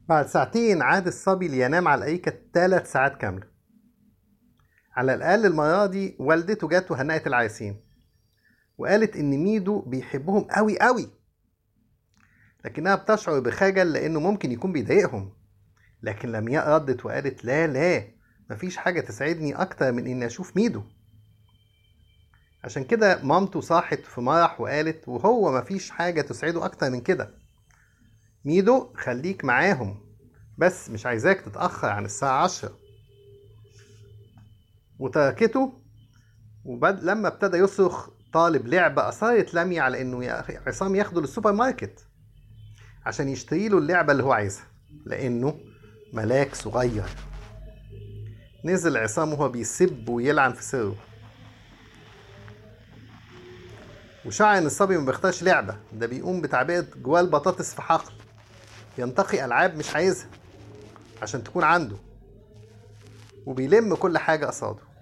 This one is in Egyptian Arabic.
بعد ساعتين عاد الصبي لينام على الأريكة ثلاث ساعات كاملة على الأقل المرة دي والدته جت وهنأت العريسين وقالت إن ميدو بيحبهم قوي قوي لكنها بتشعر بخجل لأنه ممكن يكون بيضايقهم لكن لمياء ردت وقالت لا لا مفيش حاجة تسعدني أكتر من إني أشوف ميدو عشان كده مامته صاحت في مرح وقالت وهو مفيش حاجة تسعده أكتر من كده ميدو خليك معاهم بس مش عايزاك تتأخر عن الساعة عشرة وتركته وبد لما ابتدى يصرخ طالب لعبة أصرت لمي على إنه يا أخي عصام ياخده للسوبر ماركت عشان يشتري له اللعبة اللي هو عايزها لأنه ملاك صغير نزل عصام وهو بيسب ويلعن في سره وشعر ان الصبي ما بيختارش لعبة ده بيقوم بتعبئة جواه البطاطس في حقل ينتقي ألعاب مش عايزها عشان تكون عنده وبيلم كل حاجة قصاده